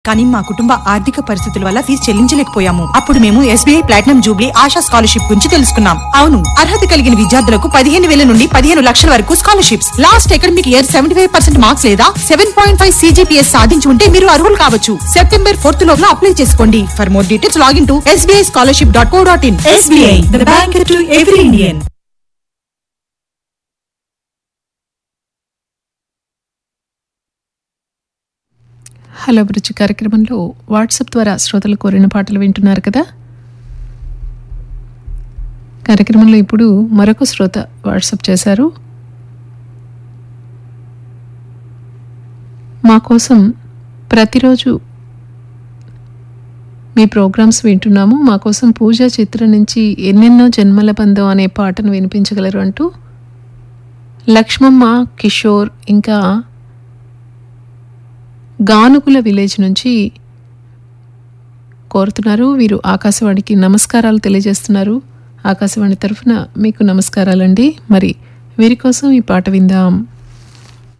కానీ మా కుటుంబ ఆర్థిక పరిస్థితుల వల్ల ఫీజు చెల్లించలేకపోయాము అప్పుడు మేము SBI platinum jubilee Asha scholarship గురించి తెలుసుకున్నాం అవును అర్హత కలిగిన విద్యార్థులకు పదిహేను వేల నుండి పదిహేను లక్షల వరకు scholarships last academic year seventy five percent marks లేదా సెవెన్ పాయింట్ ఫైవ్ సీజీపీఎస్ సాధించి ఉంటే మీరు అర్హులు కావచ్చు సెప్టెంబర్ ఫోర్త్ లోపల అప్లై చేసుకోండి for more details log in to SBI scholarship dot co dot in SBI the bank to every Indian hello అభిరుచి కార్యక్రమంలో వాట్సాప్ ద్వారా శ్రోతలు కోరిన పాటలు వింటున్నారు కదా కార్యక్రమంలో ఇప్పుడు మరొక శ్రోత వాట్సాప్ చేశారు మా కోసం ప్రతిరోజు మీ ప్రోగ్రామ్స్ వింటున్నాము మా కోసం పూజా చిత్రం నుంచి ఎన్నెన్నో జన్మల బంధం అనే పాటను వినిపించగలరు అంటూ లక్ష్మమ్మ కిషోర్ ఇంకా గానుగుల విలేజ్ నుంచి కోరుతున్నారు వీరు ఆకాశవాణికి నమస్కారాలు తెలియజేస్తున్నారు ఆకాశవాణి తరఫున మీకు నమస్కారాలండి మరి వీరి కోసం ఈ పాట విందాం